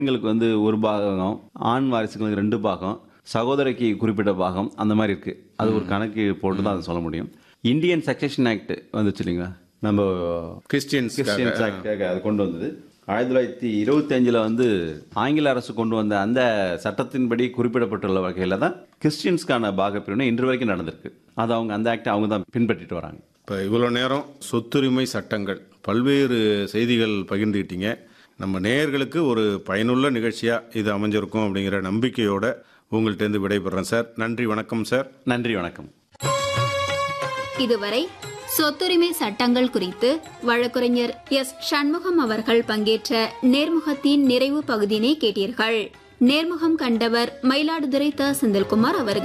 பெண்களுக்கு வந்து ஒரு பாகம் ஆண் வாரிசுகளுக்கு ரெண்டு பாகம் சகோதரிக்கு குறிப்பிட்ட பாகம் அந்த மாதிரி இருக்கு அது ஒரு கணக்கு போட்டு தான் அதை சொல்ல முடியும் இந்தியன் சக்சஷன் ஆக்ட் வந்துச்சு இல்லைங்களா நம்ம கிறிஸ்டியன்ஸ் கிறிஸ்டியன்ஸ் ஆக்டாக அது கொண்டு வந்தது ஆயிரத்தி தொள்ளாயிரத்தி இருபத்தி அஞ்சில் வந்து ஆங்கில அரசு கொண்டு வந்த அந்த சட்டத்தின்படி குறிப்பிடப்பட்டுள்ள வகையில் தான் கிறிஸ்டியன்ஸ்க்கான பாகப்பிரிவினை இன்று வரைக்கும் நடந்திருக்கு அது அவங்க அந்த ஆக்டை அவங்க தான் பின்பற்றிட்டு வராங்க இப்போ இவ்வளோ நேரம் சொத்துரிமை சட்டங்கள் பல்வேறு செய்திகள் பகிர்ந்துக்கிட்டீங்க நம்ம நேயர்களுக்கு ஒரு பயனுள்ள நிகழ்ச்சியாக இது அமைஞ்சிருக்கும் அப்படிங்கிற நம்பிக்கையோட உங்கள்கிட்டருந்து விடைபெறேன் சார் நன்றி வணக்கம் சார் நன்றி வணக்கம் இதுவரை சொத்துரிமை சட்டங்கள் குறித்து வழக்குரைஞர் எஸ் சண்முகம் அவர்கள் பங்கேற்ற நேர்முகத்தின் நிறைவு பகுதியினை கேட்டீர்கள் நேர்முகம் கண்டவர் மயிலாடுதுறை த செந்தில்குமார் அவர்கள்